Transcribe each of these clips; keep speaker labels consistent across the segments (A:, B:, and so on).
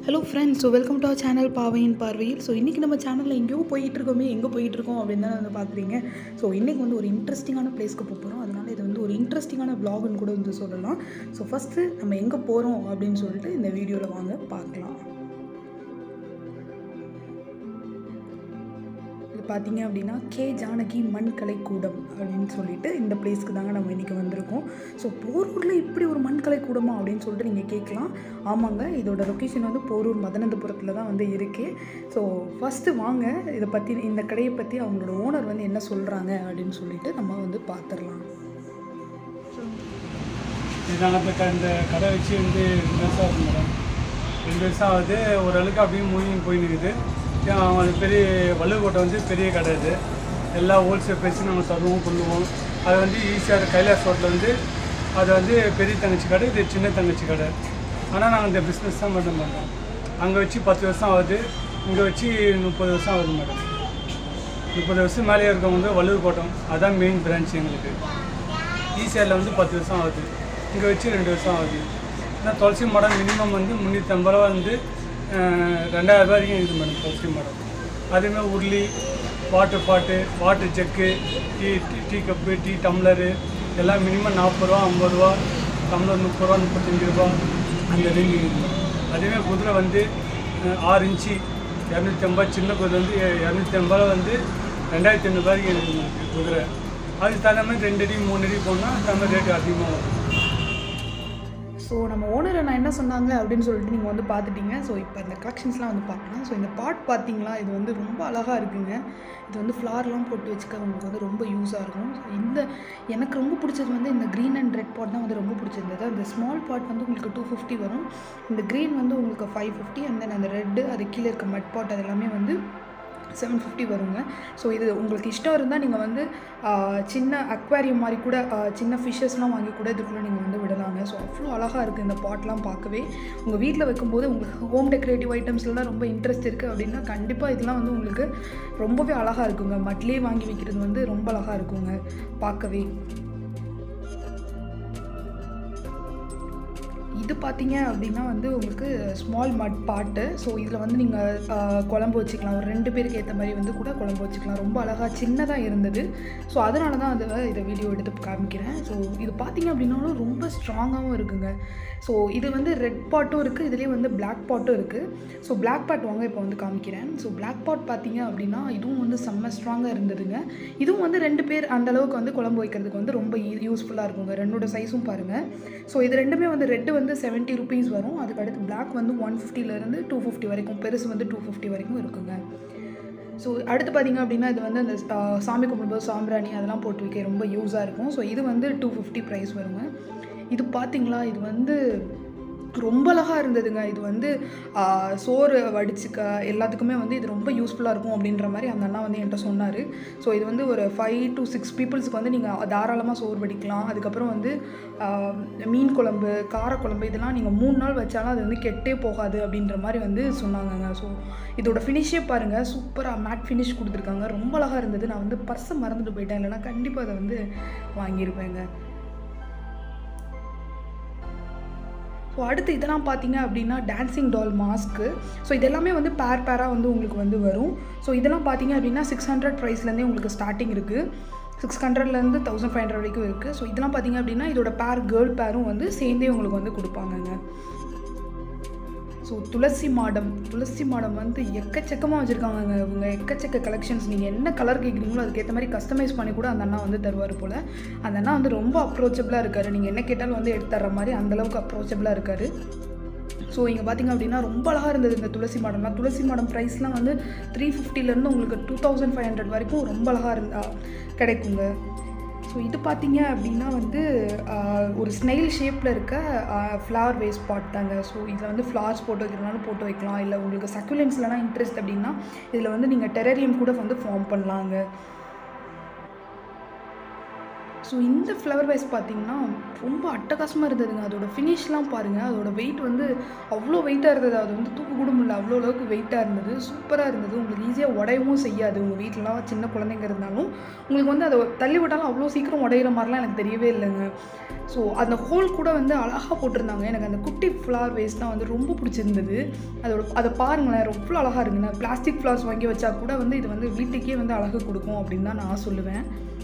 A: hello friends so welcome to our channel பாவையின் பார்வையில் so இன்றைக்கி நம்ம சேனலில் எங்கேயோ போயிட்டு இருக்கோமே எங்கே போயிட்டு இருக்கோம் அப்படின்னு தான் வந்து பார்க்குறீங்க ஸோ இன்றைக்கி வந்து ஒரு இன்ட்ரெஸ்டிங்கான பிளேஸ்க்கு போக போகிறோம் அதனால் இது வந்து ஒரு இன்ட்ரெஸ்டிங்கான vlogனு கூட வந்து சொல்லலாம் ஸோ ஃபஸ்ட்டு நம்ம எங்கே போகிறோம் அப்படின்னு சொல்லிட்டு இந்த வீடியோவில் வாங்க பார்க்கலாம் இது பார்த்தீங்க அப்படின்னா கே ஜானகி மண்கலை கூடம் அப்படின்னு சொல்லிட்டு இந்த பிளேஸ்க்கு தாங்க நம்ம இன்றைக்கி வந்திருக்கோம் ஸோ போரூரில் இப்படி ஒரு மண்கலை கூடமா அப்படின்னு சொல்லிட்டு நீங்கள் கேட்கலாம் ஆமாங்க இதோட லொக்கேஷன் வந்து போரூர் மதனந்தபுரத்தில் தான் வந்து இருக்குது ஸோ ஃபஸ்ட்டு வாங்க இதை பற்றி இந்த கடையை பற்றி அவங்களோட ஓனர் வந்து என்ன சொல்கிறாங்க அப்படின்னு சொல்லிட்டு நம்ம வந்து பார்த்துடலாம்
B: நாங்கள் இந்த க இந்த கடை வச்சு வந்து ரெண்டு வருஷம் ஆகுது மேடம் ரெண்டு வருஷம் ஆகுது ஓரளவுக்கு அப்படியே மூவிங் போயின்னு இருக்குது ஏன் அவங்க அது பெரிய வள்ளுவக்கோட்டை வந்து பெரிய கடை இது எல்லா ஹோல்சேல் பேசி நாங்கள் தருவோம் கொள்ளுவோம் அது வந்து ஈஸியாக கைலாஸ் ரோட்டில் வந்து அது வந்து பெரிய தங்கச்சி கடை இது சின்ன தங்கச்சி கடை ஆனால் நாங்கள் இந்த பிஸ்னஸ் தான் மட்டும் பண்ணுறோம் அங்கே வச்சு பத்து வருஷம் ஆகுது இங்கே வச்சு முப்பது வருஷம் ஆகுது மேடம் முப்பது வருஷம் மேலே இருக்கவங்க வந்து வள்ளூர் கோட்டம் அதான் மெயின் பிரான்ச் எங்களுக்கு ஈசிஆரில் வந்து பத்து வருஷம் ஆகுது இங்கே வச்சு ரெண்டு வருஷம் ஆகுது ஆனால் துளசி மடம் மினிமம் வந்து முந்நூற்றி ஐம்பது ரூபா வந்து அஹ், ரெண்டாயிரம் ரூபா வரைக்கும் இருக்குது மேடம் துளசி மடம் அதேமாதிரி உருளி வாட்டர் பாட்டு water jug tea tea tea cup tea tumbler எல்லாம் மினிமம் நாற்பது ரூபா ஐம்பது ரூபா டம்ளர் முப்பது ரூபா முப்பத்தஞ்சு ரூபா அந்த ரேஞ்சு இருக்குது அதேமாதிரி குதிரை வந்து அஹ், ஆறு இன்ச்சு இரநூத்தி ஐம்பது சின்ன குதிரை வந்து இரநூத்தி ஐம்பது ரூபா வந்து ரெண்டாயிரத்தி ஐநூறு வரைக்கும் இருக்குது நமக்கு குதிரை அதுக்கு தகுந்த மாதிரி ரெண்டு அடி மூணு அடி போனால் அந்த மாதிரி ரேட்டு அதிகமாக வரும்
A: ஸோ நம்ம ஓனர் நான் என்ன சொன்னாங்க அப்படின்னு சொல்லிட்டு நீங்கள் வந்து பார்த்துட்டீங்க ஸோ இப்போ இந்த கலெக்ஷன்ஸ்லாம் வந்து பார்க்கலாம் ஸோ இந்த பாட் பார்த்தீங்களா இது வந்து ரொம்ப அழகாக இருக்குங்க இது வந்து ஃப்ளார்லாம் போட்டு வச்சுக்க உங்களுக்கு வந்து ரொம்ப யூஸாக இருக்கும் So, இந்த எனக்கு ரொம்ப பிடிச்சது வந்து இந்த க்ரீன் அண்ட் ரெட் பாட் தான் வந்து ரொம்ப பிடிச்சிருந்தது அந்த ஸ்மால் பாட் வந்து உங்களுக்கு டூ ஃபிஃப்டி வரும் இந்த க்ரீன் வந்து உங்களுக்கு ஃபைவ் ஃபிஃப்டி அண்ட் தென் அந்த ரெட்டு அது கீழே இருக்க மட் பாட் அது எல்லாமே வந்து செவன் ஃபிஃப்டி வருங்க ஸோ இது உங்களுக்கு இஷ்டம் இருந்தால் நீங்கள் வந்து ஆஹ், சின்ன அக்வாரியம் மாதிரி கூட ஆஹ், சின்ன ஃபிஷ்ஷஸ்லாம் வாங்கி கூட இதுக்குள்ளே நீங்கள் வந்து விடலாங்க ஸோ அவ்வளோ அழகாக இருக்குது இந்த பாட்லாம் பார்க்கவே உங்கள் வீட்டில் வைக்கும்போது உங்களுக்கு ஹோம் டெக்கரேட்டிவ் ஐட்டம்ஸ்லாம் ரொம்ப இன்ட்ரெஸ்ட் இருக்குது அப்படின்னா கண்டிப்பாக இதெல்லாம் வந்து உங்களுக்கு ரொம்பவே அழகாக இருக்குங்க மட்லேயே வாங்கி வைக்கிறது வந்து ரொம்ப அழகாக இருக்குங்க பார்க்கவே இது பார்த்தீங்க அப்படின்னா வந்து உங்களுக்கு ஸ்மால் மட் பாட்டு ஸோ இதில் வந்து நீங்கள் குழம்பு வச்சுக்கலாம் ஒரு ரெண்டு பேருக்கு ஏற்ற மாதிரி வந்து கூட குழம்பு வச்சுக்கலாம் ரொம்ப அழகாக சின்னதாக இருந்தது ஸோ அதனால தான் அதை இதை வீடியோ எடுத்து காமிக்கிறேன் ஸோ இது பார்த்தீங்க அப்படின்னாலும் ரொம்ப ஸ்ட்ராங்காகவும் இருக்குங்க ஸோ இது வந்து ரெட் பாட்டும் இருக்குது இதுலேயே வந்து Black பாட்டும் இருக்குது ஸோ Black பாட் வாங்க இப்போ வந்து காமிக்கிறேன் ஸோ Black பாட் பார்த்தீங்க அப்படின்னா இதுவும் வந்து செம்ம ஸ்ட்ராங்காக இருந்ததுங்க இதுவும் வந்து ரெண்டு பேர் அந்த அளவுக்கு வந்து குழம்பு வைக்கிறதுக்கு வந்து ரொம்ப யூஸ்ஃபுல்லாக இருக்குங்க ரெண்டோட சைஸும் பாருங்கள் ஸோ இது ரெண்டுமே வந்து ரெட்டு வந்து செவன்ட்டி ருபீஸ் வரும் அதுக்கு அடுத்து Black வந்து ஒன் ஃபிஃப்டிலேருந்து டூ ஃபிஃப்டி வரைக்கும் பெருசு வந்து டூ ஃபிஃப்டி வரைக்கும் இருக்குங்க ஸோ அடுத்து பார்த்தீங்க அப்படின்னா இது வந்து அந்த ஆ, சாமி கும்பிடும்போது சாம்பிராணி அதெல்லாம் போட்டு வைக்க ரொம்ப யூஸாக இருக்கும் ஸோ இது வந்து டூ ஃபிஃப்டி ப்ரைஸ் வருங்க இது பார்த்தீங்களா இது வந்து ரொம்ப அழகாக இருந்ததுங்க இது வந்து ஆ, சோறு வடிச்சுக்க எல்லாத்துக்குமே வந்து இது ரொம்ப யூஸ்ஃபுல்லாக இருக்கும் அப்படின்ற மாதிரி அந்த அண்ணா வந்து என்கிட்ட சொன்னார் ஸோ இது வந்து ஒரு ஃபைவ் டு சிக்ஸ் பீப்புள்ஸ்க்கு வந்து நீங்கள் தாராளமாக சோறு வடிக்கலாம் அதுக்கப்புறம் வந்து ஆ, மீன் குழம்பு காரக்குழம்பு இதெல்லாம் நீங்கள் மூணு நாள் வச்சாலும் அது வந்து கெட்டே போகாது அப்படின்ற மாதிரி வந்து சொன்னாங்கங்க ஸோ இதோட ஃபினிஷே பாருங்கள் சூப்பராக மேட் ஃபினிஷ் கொடுத்துருக்காங்க ரொம்ப அழகாக இருந்தது நான் வந்து பர்ஸை மறந்துட்டு போயிட்டேன் இல்லைன்னா கண்டிப்பாக அதை வந்து வாங்கியிருப்பேங்க ஸோ அடுத்து இதெல்லாம் பார்த்தீங்க அப்படின்னா டான்சிங் டால் மாஸ்க்கு ஸோ இதெல்லாமே வந்து பேர் பேராக வந்து உங்களுக்கு வந்து வரும் ஸோ இதெல்லாம் பார்த்தீங்க அப்படின்னா சிக்ஸ் ஹண்ட்ரட் ப்ரைஸ்லேருந்தே உங்களுக்கு ஸ்டார்டிங் இருக்குது சிக்ஸ் ஹண்ட்ரட்லேருந்து தௌசண்ட் ஃபைவ் ஹண்ட்ரட் வரைக்கும் இருக்குது ஸோ இதெல்லாம் பார்த்தீங்க அப்படின்னா இதோட பேர் கேர்ள் பேரும் வந்து சேர்ந்தே உங்களுக்கு வந்து கொடுப்பாங்கங்க ஸோ துளசி மாடம் துளசி மாடம் வந்து எக்கச்சக்கமாக வச்சுருக்காங்கங்க இவங்க எக்கச்சக்க கலெக்ஷன்ஸ் நீங்கள் என்ன கலர் கேட்குறீங்களோ அதுக்கேற்ற மாதிரி கஸ்டமைஸ் பண்ணி கூட அந்த அண்ணா வந்து தருவார் போல் அந்த அண்ணா வந்து ரொம்ப அப்ரோச்சபிளாக இருக்கார் நீங்கள் என்ன கேட்டாலும் வந்து எடுத்து தர்ற மாதிரி அந்தளவுக்கு அப்ரோச்சபிளாக இருக்கார் ஸோ இங்கே பார்த்தீங்க அப்படின்னா ரொம்ப அழகாக இருந்தது இந்த துளசி மாடம்லாம் துளசி மாடம் ப்ரைஸ்லாம் வந்து த்ரீ ஃபிஃப்டிலேருந்து உங்களுக்கு டூ தௌசண்ட் ஃபைவ் ஹண்ட்ரட் வரைக்கும் ரொம்ப அழகாக இருந்தா கிடைக்குங்க ஸோ இது பார்த்தீங்க அப்படின்னா வந்து ஆஹ், ஒரு ஸ்னெயில் ஷேப்பில் இருக்க ஃப்ளவர் வேஸ்ட் பாட் தாங்க ஸோ இதில் வந்து ஃப்ளவர்ஸ் போட்டு வைக்கிறனாலும் போட்டு வைக்கலாம் இல்லை உங்களுக்கு சக்குலன்ஸ்லலாம் இன்ட்ரெஸ்ட் அப்படின்னா இதில் வந்து நீங்கள் டெரரியம் கூட வந்து ஃபார்ம் பண்ணலாங்க ஸோ இந்த ஃப்ளவர் வைஸ் பார்த்தீங்கன்னா ரொம்ப அட்டகாசமாக இருந்ததுங்க அதோட ஃபினிஷ்லாம் பாருங்கள் அதோட வெயிட் வந்து அவ்வளோ வெயிட்டாக இருந்தது அது வந்து தூக்க கூட முடியல அவ்வளோ அளவுக்கு வெயிட்டாக இருந்தது சூப்பராக இருந்தது உங்களுக்கு ஈஸியாக உடையவும் செய்யாது உங்கள் வீட்டிலலாம் சின்ன குழந்தைங்க இருந்தாலும் உங்களுக்கு வந்து அதை தள்ளி விட்டாலும் அவ்வளோ சீக்கிரம் உடையிற மாதிரிலாம் எனக்கு தெரியவே இல்லைங்க ஸோ அந்த ஹோல் கூட வந்து அழகாக போட்டிருந்தாங்க எனக்கு அந்த குட்டி ஃப்ளவர் வேஸ்ட் தான் வந்து ரொம்ப பிடிச்சிருந்தது அதோட அதை பாருங்களேன் ரொம்ப அழகாக இருக்குங்க பிளாஸ்டிக் ஃப்ளவர்ஸ் வாங்கி வச்சா கூட வந்து இது வந்து வீட்டுக்கே வந்து அழகு கொடுக்கும் அப்படின்னு தான் நான் சொல்லுவேன்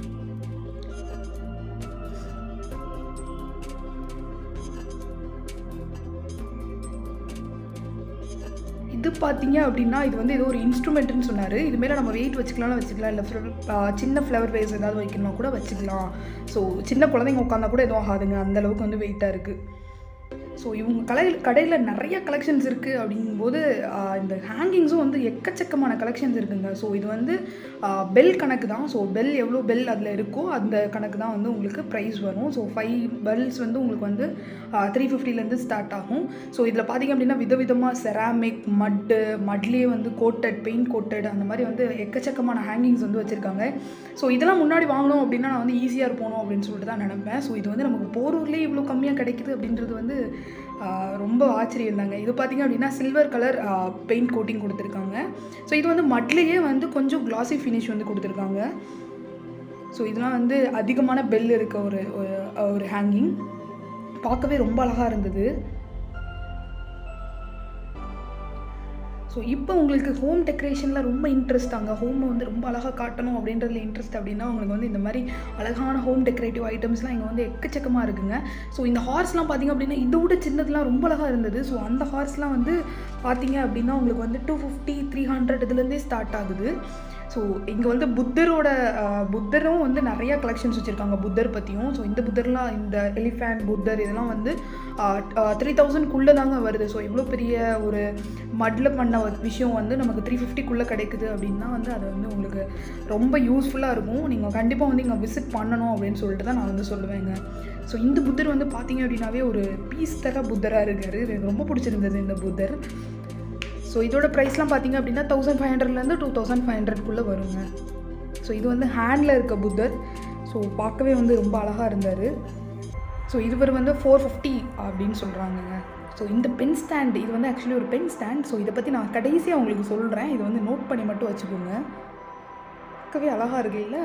A: இது பார்த்தீங்க அப்படின்னா இது வந்து ஏதோ ஒரு இன்ஸ்ட்ருமெண்ட்னு சொன்னார் இது மேலே நம்ம வெயிட் வச்சுக்கலாம்னு வச்சுக்கலாம் இல்லை சின்ன ஃப்ளவர் வேஸ் ஏதாவது வைக்கணும்னா கூட வச்சுக்கலாம் ஸோ சின்ன குழந்தைங்க உட்காந்தா கூட எதுவும் ஆகாதுங்க அந்த அளவுக்கு வந்து வெயிட்டாக இருக்குது ஸோ இவங்க கடை கடையில் நிறைய கலெக்ஷன்ஸ் இருக்குது அப்படிங்கும்போது ஆஹ், இந்த ஹேங்கிங்ஸும் வந்து எக்கச்சக்கமான கலெக்ஷன்ஸ் இருக்குங்க ஸோ இது வந்து பெல் கணக்கு தான் ஸோ பெல் எவ்வளோ பெல் அதில் இருக்கோ அந்த கணக்கு தான் வந்து உங்களுக்கு ப்ரைஸ் வரும் ஸோ ஃபைவ் பெல்ஸ் வந்து உங்களுக்கு வந்து த்ரீ ஃபிஃப்டிலேருந்து ஸ்டார்ட் ஆகும் ஸோ இதில் பார்த்தீங்க அப்படின்னா விதவிதமாக செராமிக் மட்டு மட்லேயே வந்து கோட்டட் பெயிண்ட் கோட்டட் அந்த மாதிரி வந்து எக்கச்சக்கமான ஹேங்கிங்ஸ் வந்து வச்சுருக்காங்க ஸோ இதெல்லாம் முன்னாடி வாங்கணும் அப்படின்னா நான் வந்து ஈஸியாக போகணும் அப்படின்னு சொல்லிட்டு தான் நினைப்பேன் ஸோ இது வந்து நமக்கு போரூர்லேயே இவ்வளோ கம்மியாக கிடைக்குது அப்படின்றது வந்து ஆஹ், ரொம்ப ஆச்சரியம் தாங்க இது பார்த்தீங்க அப்படின்னா சில்வர் கலர் பெயிண்ட் கோட்டிங் கொடுத்துருக்காங்க ஸோ இது வந்து மட்லேயே வந்து கொஞ்சம் கிளாசி ஃபினிஷ் வந்து கொடுத்துருக்காங்க ஸோ இதெல்லாம் வந்து அதிகமான பெல் இருக்க ஒரு ஒரு- ஒரு ஹேங்கிங் பார்க்கவே ரொம்ப அழகாக இருந்தது ஸோ இப்போ உங்களுக்கு ஹோம் டெக்கரேஷனில் ரொம்ப இன்ட்ரெஸ்ட் அங்கே ஹோமை வந்து ரொம்ப அழகாக காட்டணும் அப்படின்றதுல இன்ட்ரெஸ்ட் அப்படின்னா உங்களுக்கு வந்து இந்த மாதிரி அழகான ஹோம் டெக்கரேட்டிவ் ஐட்டம்ஸ்லாம் இங்கே வந்து எக்கச்சக்கமாக இருக்குங்க ஸோ இந்த ஹார்ஸ்லாம் பார்த்தீங்க அப்படின்னா இதை விட சின்னதுலாம் ரொம்ப அழகாக இருந்தது ஸோ அந்த ஹார்ஸ்லாம் வந்து பார்த்தீங்க அப்படின்னா உங்களுக்கு வந்து டூ ஃபிஃப்டி த்ரீ ஹண்ட்ரட் இதுலேருந்தே ஸ்டார்ட் ஆகுது ஸோ இங்கே வந்து புத்தரோட அஹ், புத்தரும் வந்து நிறைய கலெக்ஷன்ஸ் வச்சுருக்காங்க புத்தர் பற்றியும் ஸோ இந்த புத்தர்லாம் இந்த எலிஃபேண்ட் புத்தர் இதெல்லாம் வந்து த்ரீ தௌசண்ட்குள்ளே தாங்க வருது ஸோ இவ்வளோ பெரிய ஒரு மட்டில் பண்ண ஒரு விஷயம் வந்து நமக்கு த்ரீ ஃபிஃப்டிக்குள்ளே கிடைக்குது அப்படின்னா வந்து அது வந்து உங்களுக்கு ரொம்ப யூஸ்ஃபுல்லாக இருக்கும் நீங்கள் கண்டிப்பாக வந்து இங்கே விசிட் பண்ணணும் அப்படின்னு சொல்லிட்டு தான் நான் வந்து சொல்லுவேங்க ஸோ இந்த புத்தர் வந்து பார்த்தீங்க அப்படின்னாவே ஒரு பீஸ் தர புத்தராக இருக்காரு எனக்கு ரொம்ப பிடிச்சிருந்தது இந்த புத்தர் ஸோ இதோட ப்ரைஸ்லாம் பார்த்தீங்க அப்படின்னா தௌசண்ட் ஃபைவ் ஹண்ட்ரட்லேருந்து டூ தௌசண்ட் ஃபைவ் ஹண்ட்ரட்குள்ளே வருங்க ஸோ இது வந்து ஹேண்டில் இருக்க புத்தர் ஸோ பார்க்கவே வந்து ரொம்ப அழகாக இருந்தார் ஸோ இதுவர் வந்து ஃபோர் ஃபிஃப்டி அப்படின்னு சொல்கிறாங்கங்க ஸோ இந்த பென் ஸ்டாண்ட் இது வந்து ஆக்சுவலி ஒரு பென் ஸ்டாண்ட் ஸோ இதை பற்றி நான் கடைசியாக உங்களுக்கு சொல்கிறேன் இதை வந்து நோட் பண்ணி மட்டும் வச்சுக்கோங்க பார்க்கவே அழகாக இருக்குல்ல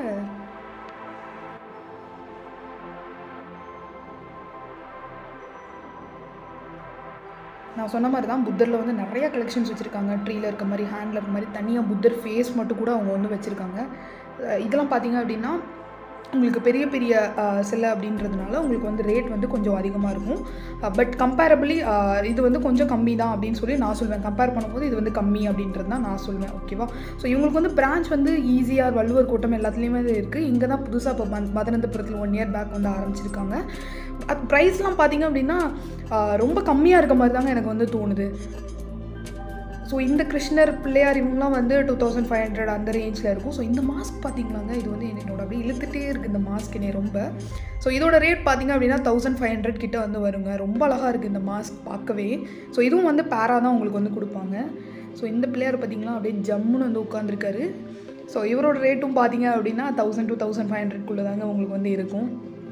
A: நான் சொன்ன மாதிரி தான் புத்தரில் வந்து நிறைய கலெக்ஷன்ஸ் வச்சுருக்காங்க ட்ரீல இருக்க மாதிரி ஹேண்டில் இருக்க மாதிரி தனியாக புத்தர் ஃபேஸ் மட்டும் கூட அவங்க வந்து வச்சுருக்காங்க அஹ் இதெல்லாம் பார்த்தீங்க அப்படின்னா உங்களுக்கு பெரிய பெரிய அஹ், சிலை அப்படின்றதுனால உங்களுக்கு வந்து ரேட் வந்து கொஞ்சம் அதிகமாக இருக்கும் பட் கம்பேரபிளி இது வந்து கொஞ்சம் கம்மி தான் அப்படின்னு சொல்லி நான் சொல்லுவேன் கம்பேர் பண்ணும்போது இது வந்து கம்மி அப்படின்றது தான் நான் சொல்லுவேன் ஓகேவா ஸோ இவங்களுக்கு வந்து பிரான்ச் வந்து ஈஸியாக வள்ளுவர் கோட்டம் எல்லாத்துலேயுமே இருக்குது இங்கே தான் புதுசாக இப்போ மத- மதனந்தபுரத்தில் ஒன் இயர் பேக் வந்து ஆரம்பிச்சிருக்காங்க அது ப்ரைஸ்லாம் பார்த்தீங்க அப்படின்னா ஆஹ், ரொம்ப கம்மியாக இருக்க மாதிரி தாங்க எனக்கு வந்து தோணுது ஸோ இந்த கிருஷ்ணர் பிள்ளையார் இவங்கலாம் வந்து டூ தௌசண்ட் ஃபைவ் ஹண்ட்ரட் அந்த ரேஞ்சில் இருக்கும் ஸோ இந்த மாஸ்க் பார்த்தீங்களாங்க இது வந்து என்னோட அப்படியே இழுத்துட்டே இருக்குது இந்த மாஸ்க் என்னை ரொம்ப ஸோ இதோட ரேட் பார்த்தீங்க அப்படின்னா தௌசண்ட் ஃபைவ் ஹண்ட்ரட் கிட்ட வந்து வருங்க ரொம்ப அழகாக இருக்குது இந்த மாஸ்க் பார்க்கவே ஸோ இதுவும் வந்து பேரா தான் உங்களுக்கு வந்து கொடுப்பாங்க ஸோ இந்த பிள்ளையார் பார்த்தீங்களா அப்படியே ஜம்முன்னு வந்து உட்காந்துருக்காரு ஸோ இவரோட ரேட்டும் பார்த்தீங்க அப்படின்னா தௌசண்ட் டூ தௌசண்ட் ஃபைவ் ஹண்ட்ரட்குள்ளே தாங்க உங்களுக்கு வந்து இருக்கும்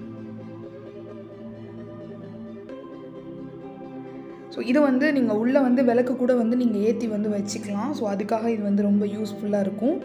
A: ஸோ இது வந்து நீங்கள் உள்ளே வந்து விளக்கு கூட வந்து நீங்கள் ஏற்றி வந்து வச்சுக்கலாம் ஸோ அதுக்காக இது வந்து ரொம்ப யூஸ்ஃபுல்லாக இருக்கும்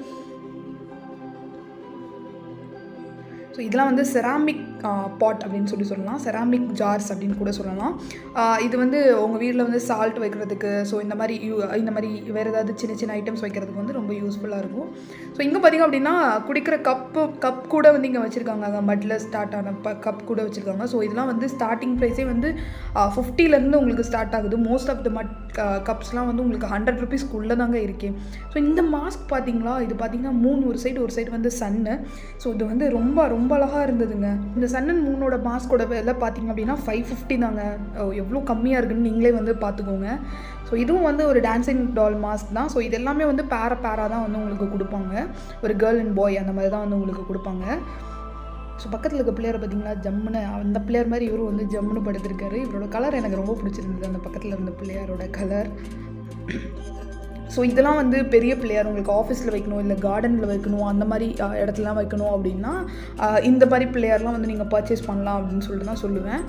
A: ஸோ இதெல்லாம் வந்து செராமிக் பாட் அப்படின்னு சொல்லி சொல்லலாம் செராமிக் ஜார்ஸ் அப்படின்னு கூட சொல்லலாம் ஆஹ் இது வந்து உங்கள் வீட்டில் வந்து சால்ட் வைக்கிறதுக்கு ஸோ இந்த மாதிரி யூ இந்த மாதிரி வேறு ஏதாவது சின்ன சின்ன ஐட்டம்ஸ் வைக்கிறதுக்கு வந்து ரொம்ப யூஸ்ஃபுல்லாக இருக்கும் ஸோ இங்கே பார்த்தீங்க அப்படின்னா குடிக்கிற கப்பு கப் கூட வந்து இங்கே வச்சுருக்காங்க அங்கே மட்டில் ஸ்டார்ட் ஆன ப கப் கூட வச்சுருக்காங்க ஸோ இதெல்லாம் வந்து ஸ்டார்டிங் ப்ரைஸே வந்து ஃபிஃப்டிலேருந்து உங்களுக்கு ஸ்டார்ட் ஆகுது மோஸ்ட் ஆஃப் த மட் கப்ஸ்லாம் வந்து உங்களுக்கு ஹண்ட்ரட் ருபீஸ்க்குள்ளே தாங்க இருக்கேன் ஸோ இந்த மாஸ்க் பார்த்தீங்களா இது பார்த்தீங்கன்னா மூணு ஒரு சைடு ஒரு சைடு வந்து சன்னு ஸோ இது வந்து ரொம்ப ரொம்ப அழகாக இருந்ததுங்க இந்த சன் அண்ட் மூனோட மாஸ்கோட விலை பார்த்தீங்க அப்படின்னா ஃபைவ் ஃபிஃப்டி தாங்க ஓ, எவ்வளோ கம்மியாக இருக்குன்னு நீங்களே வந்து பார்த்துக்கோங்க ஸோ இதுவும் வந்து ஒரு டான்சிங் டால் மாஸ்க் தான் ஸோ இது எல்லாமே வந்து பேர பேராக தான் வந்து உங்களுக்கு கொடுப்பாங்க ஒரு கேர்ள் அண்ட் பாய் அந்த மாதிரி தான் வந்து உங்களுக்கு கொடுப்பாங்க ஸோ பக்கத்தில் இருக்க பிள்ளையரை பார்த்தீங்களா ஜம்முன்னு அந்த பிள்ளையர் மாதிரி இவரும் வந்து ஜம்முன்னு படுத்திருக்காரு இவரோட கலர் எனக்கு ரொம்ப பிடிச்சிருந்தது அந்த பக்கத்தில் இருந்த பிள்ளையாரோட கலர் ஸோ இதெல்லாம் வந்து பெரிய பிள்ளையார் உங்களுக்கு ஆஃபீஸில் வைக்கணும் இல்லை கார்டனில் வைக்கணும் அந்த மாதிரி அஹ், இடத்துலலாம் வைக்கணும் அப்படின்னா அஹ், இந்த மாதிரி பிள்ளையார்லாம் வந்து நீங்கள் பர்ச்சேஸ் பண்ணலாம் அப்படின்னு சொல்லிட்டு தான் சொல்லுவேன்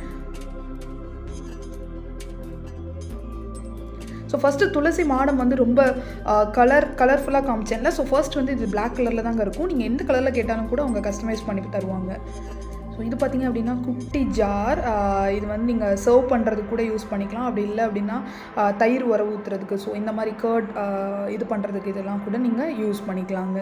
A: ஸோ ஃபஸ்ட்டு துளசி மாடம் வந்து ரொம்ப கலர் கலர்ஃபுல்லாக காமிச்சேன்ல ஸோ ஃபர்ஸ்ட் வந்து இது Black கலரில் தாங்க இருக்கும் நீங்கள் எந்த கலரில் கேட்டாலும் கூட அவங்க கஸ்டமைஸ் பண்ணி தருவாங்க ஸோ இது பார்த்தீங்க அப்படின்னா குட்டி ஜார் இது வந்து நீங்கள் சர்வ் பண்ணுறதுக்கு கூட யூஸ் பண்ணிக்கலாம் அப்படி இல்லை அப்படின்னா ஆஹ், தயிர் உர ஊற்றுறதுக்கு ஸோ இந்த மாதிரி கர்ட் இது பண்ணுறதுக்கு இதெல்லாம் கூட நீங்கள் யூஸ் பண்ணிக்கலாங்க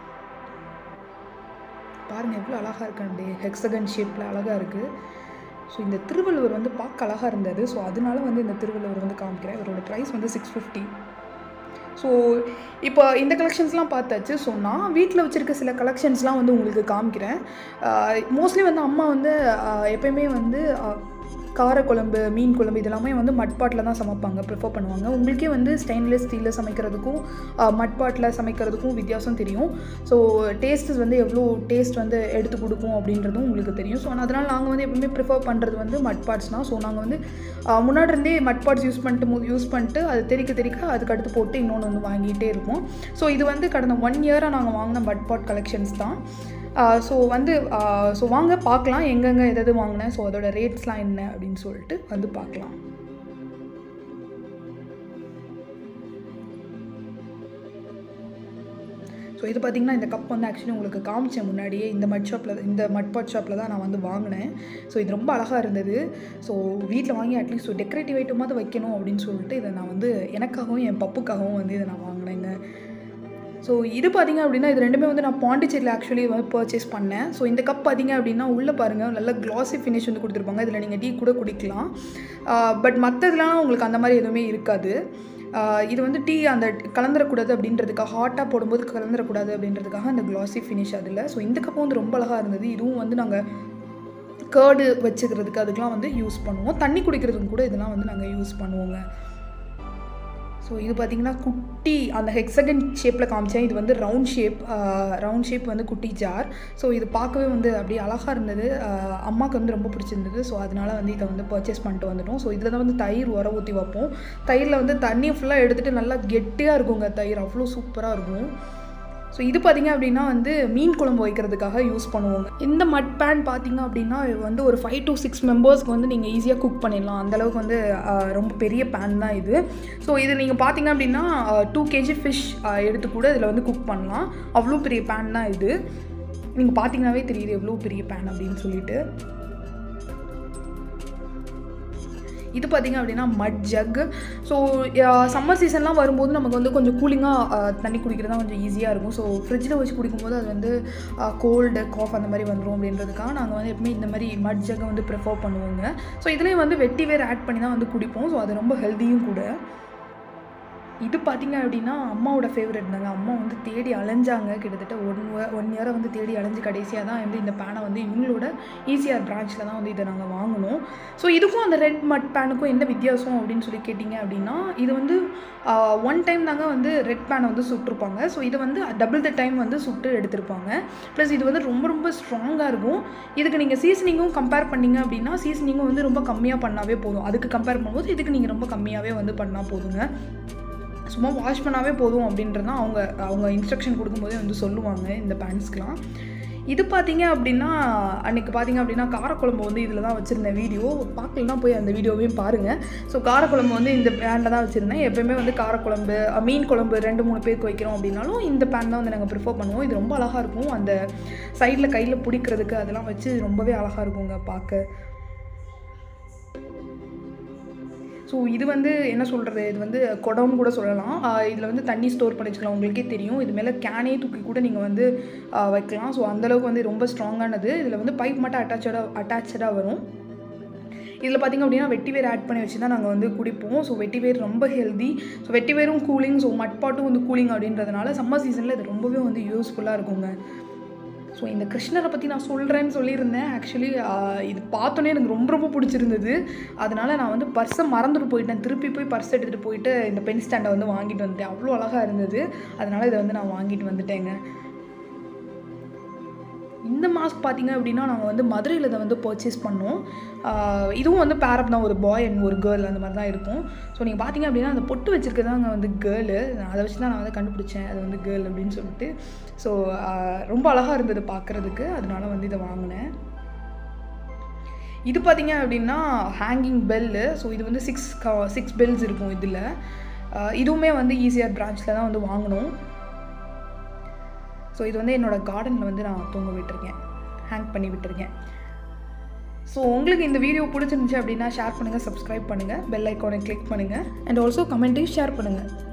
A: பாருங்கள் எவ்வளோ அழகாக இருக்கு அப்படியே ஹெக்ஸகன் ஷேப்பில் அழகாக இருக்குது ஸோ இந்த திருவள்ளுவர் வந்து பார்க்க அழகாக இருந்தது ஸோ அதனால வந்து இந்த திருவள்ளுவர் வந்து காமிக்கிறேன் இவரோட ப்ரைஸ் வந்து சிக்ஸ் ஃபிஃப்டி ஸோ இப்போ இந்த கலெக்ஷன்ஸ்லாம் பார்த்தாச்சு ஸோ நான் வீட்டில் வச்சுருக்க சில கலெக்ஷன்ஸ்லாம் வந்து உங்களுக்கு காமிக்கிறேன் மோஸ்ட்லி வந்து அம்மா வந்து ஆஹ், எப்பயுமே வந்து ஆஹ், காரக்குழம்பு மீன் குழம்பு இதெல்லாமே வந்து மட்பாட்டில் தான் சமைப்பாங்க ப்ரிஃபர் பண்ணுவாங்க உங்களுக்கே வந்து ஸ்டெயின்லெஸ் ஸ்டீலில் சமைக்கிறதுக்கும் மட்பாட்டில் சமைக்கிறதுக்கும் வித்தியாசம் தெரியும் ஸோ டேஸ்ட் வந்து எவ்வளோ டேஸ்ட் வந்து எடுத்து கொடுக்கும் அப்படின்றதும் உங்களுக்கு தெரியும் ஸோ அதனால் நாங்கள் வந்து எப்பவுமே ப்ரிஃபர் பண்ணுறது வந்து மட்பாட்ஸ் தான் ஸோ நாங்கள் வந்து ஆஹ், முன்னாடி இருந்தே மட்பாட்ஸ் யூஸ் பண்ணிட்டு யூஸ் பண்ணிட்டு அது தெறிக்க தெறிக்க அதுக்கு அடுத்து போட்டு இன்னொன்று வந்து வாங்கிட்டே இருப்போம் ஸோ இது வந்து கடந்த ஒன் இயராக நாங்கள் வாங்கின மட்பாட் கலெக்ஷன்ஸ் தான் ஸோ வந்து ஸோ வாங்க பார்க்கலாம் எங்கெங்கே எது எது வாங்கினேன் ஸோ அதோட ரேட்ஸ்லாம் என்ன அப்படின்னு சொல்லிட்டு வந்து பார்க்கலாம் ஸோ இது பார்த்தீங்கன்னா இந்த கப் வந்து ஆக்சுவலி உங்களுக்கு காமிச்சேன் முன்னாடியே இந்த மட் ஷாப்பில் இந்த மட்பாட் ஷாப்பில் தான் நான் வந்து வாங்கினேன் ஸோ இது ரொம்ப அழகாக இருந்தது ஸோ வீட்டில் வாங்கி அட்லீஸ்ட் ஒரு டெக்கரேட்டிவ் ஐட்டமாவது வைக்கணும் அப்படின்னு சொல்லிட்டு இதை நான் வந்து எனக்காகவும் என் பப்புக்காகவும் வந்து இதை நான் வாங்கினேங்க ஸோ இது பார்த்தீங்க அப்படின்னா இது ரெண்டுமே வந்து நான் பாண்டிச்சேரியில் ஆக்சுவலி வந்து பர்ச்சேஸ் பண்ணேன் ஸோ இந்த கப் பார்த்தீங்க அப்படின்னா உள்ளே பாருங்கள் நல்ல கிளாஸி ஃபினிஷ் வந்து கொடுத்துருப்பாங்க இதில் நீங்கள் டீ கூட குடிக்கலாம் பட் மற்றதுலாம் உங்களுக்கு அந்த மாதிரி எதுவுமே இருக்காது ஆஹ் இது வந்து டீ அந்த கலந்துடக்கூடாது அப்படின்றதுக்காக ஹாட்டாக போடும்போது கலந்துடக்கூடாது அப்படின்றதுக்காக அந்த கிளாஸி ஃபினிஷ் அதில் ஸோ இந்த கப்பு வந்து ரொம்ப அழகாக இருந்தது இதுவும் வந்து நாங்கள் கேர்டு வச்சுக்கிறதுக்கு அதுக்கெலாம் வந்து யூஸ் பண்ணுவோம் தண்ணி குடிக்கிறதுக்கும் கூட இதெல்லாம் வந்து நாங்கள் யூஸ் பண்ணுவோங்க ஸோ இது பார்த்தீங்கன்னா குட்டி அந்த ஹெக்ஸகன் ஷேப்பில் காமிச்சேன் இது வந்து ரவுண்ட் ஷேப் ரவுண்ட் ஷேப் வந்து குட்டி ஜார் ஸோ இது பார்க்கவே வந்து அப்படியே அழகாக இருந்தது ஆஹ் அம்மாவுக்கு வந்து ரொம்ப பிடிச்சிருந்தது ஸோ அதனால வந்து இதை வந்து பர்ச்சேஸ் பண்ணிட்டு வந்துட்டோம் ஸோ இதில் தான் வந்து தயிர் உர ஊற்றி வைப்போம் தயிரில் வந்து தண்ணியை ஃபுல்லாக எடுத்துகிட்டு நல்லா கெட்டியாக இருக்குங்க தயிர் அவ்வளோ சூப்பராக இருக்கும் ஸோ இது பார்த்தீங்க அப்படின்னா வந்து மீன் குழம்பு வைக்கிறதுக்காக யூஸ் பண்ணுவாங்க இந்த மட் பேன் பார்த்தீங்க அப்படின்னா இது வந்து ஒரு ஃபைவ் to சிக்ஸ் மெம்பர்ஸ்க்கு வந்து நீங்கள் ஈஸியாக குக் பண்ணிடலாம் அந்தளவுக்கு வந்து ஆஹ், ரொம்ப பெரிய பேன் தான் இது ஸோ இது நீங்கள் பார்த்தீங்க அப்படின்னா டூ கேஜி ஃபிஷ் எடுத்து கூட இதில் வந்து குக் பண்ணலாம் அவ்வளோ பெரிய பேன் தான் இது நீங்கள் பார்த்தீங்கன்னாவே தெரியுது எவ்வளோ பெரிய பேன் அப்படின்னு சொல்லிட்டு இது பார்த்தீங்க அப்படின்னா மட் ஜக் ஸோ சம்மர் சீசன்லாம் வரும்போது நமக்கு வந்து கொஞ்சம் கூலிங்காக தண்ணி குடிக்கிறது தான் கொஞ்சம் ஈஸியாக இருக்கும் ஸோ ஃப்ரிட்ஜில் வச்சு குடிக்கும்போது அது வந்து கோல்டு காஃப் அந்த மாதிரி வந்துடும் அப்படின்றதுக்காக நாங்கள் வந்து எப்பவுமே இந்த மாதிரி மட் ஜக்கை வந்து ப்ரிஃபர் பண்ணுவோங்க ஸோ இதுலேயும் வந்து வெட்டி வேர் ஆட் பண்ணி தான் வந்து குடிப்போம் ஸோ அது ரொம்ப ஹெல்த்தியும் கூட இது பார்த்தீங்க அப்படின்னா அம்மாவோட ஃபேவரட் தாங்க அம்மா வந்து தேடி அலைஞ்சாங்க கிட்டத்தட்ட ஒன் ஒன் இயரை வந்து தேடி அலைஞ்சு கடைசியாக தான் வந்து இந்த பேனை வந்து இவங்களோட ஈசிஆர் பிரான்ச்சில் தான் வந்து இதை நாங்கள் வாங்கினோம் ஸோ இதுக்கும் அந்த ரெட் மட் பேனுக்கும் என்ன வித்தியாசம் அப்படின்னு சொல்லி கேட்டிங்க அப்படின்னா இது வந்து ஒன் டைம் தாங்க வந்து ரெட் பேனை வந்து சுட்டிருப்பாங்க ஸோ இது வந்து டபுள் த டைம் வந்து சுட்டு எடுத்திருப்பாங்க ப்ளஸ் இது வந்து ரொம்ப ரொம்ப ஸ்ட்ராங்காக இருக்கும் இதுக்கு நீங்கள் சீசனிங்கும் கம்பேர் பண்ணீங்க அப்படின்னா சீசனிங்கும் வந்து ரொம்ப கம்மியாக பண்ணாவே போதும் அதுக்கு கம்பேர் பண்ணும்போது இதுக்கு நீங்கள் ரொம்ப கம்மியாகவே வந்து பண்ணால் போதுங்க சும்மா வாஷ் பண்ணாவே போதும் அப்படின்றது தான் அவங்க அவங்க இன்ஸ்ட்ரக்ஷன் கொடுக்கும்போதே வந்து சொல்லுவாங்க இந்த பேண்ட்ஸ்க்கெலாம் இது பார்த்தீங்க அப்படின்னா அன்றைக்கி பார்த்தீங்க அப்படின்னா காரக்குழம்பு வந்து இதில் தான் வச்சுருந்தேன் வீடியோ பார்க்கலனா போய் அந்த வீடியோவையும் பாருங்கள் ஸோ காரக்குழம்பு வந்து இந்த பேனில் தான் வச்சுருந்தேன் எப்பயுமே வந்து காரக்குழம்பு அஹ், மீன் குழம்பு ரெண்டு மூணு பேருக்கு வைக்கிறோம் அப்படின்னாலும் இந்த பேன் தான் வந்து நாங்கள் ப்ரிஃபர் பண்ணுவோம் இது ரொம்ப அழகாக இருக்கும் அந்த சைடில் கையில் பிடிக்கிறதுக்கு அதெல்லாம் வச்சு ரொம்பவே அழகாக இருக்குங்க பார்க்க ஸோ இது வந்து என்ன சொல்கிறது இது வந்து குடம்னு கூட சொல்லலாம் இதில் வந்து தண்ணி ஸ்டோர் பண்ணி வச்சுக்கலாம் உங்களுக்கே தெரியும் இது மேலே கேனே தூக்கி கூட நீங்கள் வந்து ஆஹ் வைக்கலாம் ஸோ அந்தளவுக்கு வந்து ரொம்ப ஸ்ட்ராங்கானது இதில் வந்து பைப் மட்டும் அட்டாச்சடாக அட்டாச்சடாக வரும் இதில் பார்த்திங்க அப்படின்னா வெட்டி வேர் ஆட் பண்ணி வச்சு தான் நாங்கள் வந்து குடிப்போம் ஸோ வெட்டி வேர் ரொம்ப ஹெல்தி ஸோ வெட்டி வேரும் கூலிங் ஸோ மட்பாட்டும் வந்து கூலிங் அப்படின்றதுனால சம்மர் சீசனில் இது ரொம்பவே வந்து யூஸ்ஃபுல்லாக இருக்குங்க ஸோ இந்த கிருஷ்ணரை பற்றி நான் சொல்கிறேன்னு சொல்லியிருந்தேன் ஆக்சுவலி இது பார்த்தோன்னே எனக்கு ரொம்ப ரொம்ப பிடிச்சிருந்தது அதனால் நான் வந்து பர்ஸை மறந்துட்டு போயிட்டேன் திருப்பி போய் பர்ஸ் எடுத்துகிட்டு போயிட்டு இந்த பென் ஸ்டாண்டை வந்து வாங்கிட்டு வந்துட்டேன் அவ்வளோ அழகாக இருந்தது அதனால் இதை வந்து நான் வாங்கிட்டு வந்துட்டேங்க இந்த மாஸ்க் பார்த்தீங்க அப்படின்னா நாங்கள் வந்து மதுரையில் இதை வந்து பர்ச்சேஸ் பண்ணோம் ஆஹ் இதுவும் வந்து பேரப் தான் ஒரு பாய் அண்ட் ஒரு கேர்ள் அந்த மாதிரி தான் இருக்கும் ஸோ நீங்கள் பார்த்தீங்க அப்படின்னா அந்த பொட்டு வச்சிருக்கதான் அங்கே வந்து கேர்ளு அதை வச்சு தான் நான் வந்து கண்டுபிடிச்சேன் அது வந்து கேர்ள் அப்படின்னு சொல்லிட்டு ஸோ ரொம்ப அழகாக இருந்தது பார்க்குறதுக்கு அதனால வந்து இதை வாங்கினேன் இது பார்த்தீங்க அப்படின்னா ஹேங்கிங் பெல்லு ஸோ இது வந்து சிக்ஸ் சிக்ஸ் பெல்ஸ் இருக்கும் இதில் இதுவுமே வந்து ஈஸியாக பிரான்ச்சில் தான் வந்து வாங்கினோம் ஸோ இது வந்து என்னோடய கார்டனில் வந்து நான் தொங்க விட்டுருக்கேன் ஹேங் பண்ணி விட்டுருக்கேன் ஸோ உங்களுக்கு இந்த வீடியோ பிடிச்சிருந்துச்சு அப்படின்னா ஷேர் பண்ணுங்கள் சப்ஸ்கிரைப் பண்ணுங்கள் பெல் ஐக்கானை கிளிக் பண்ணுங்கள் அண்ட் ஆல்சோ கமெண்ட்டையும் ஷேர் பண்ணுங்கள்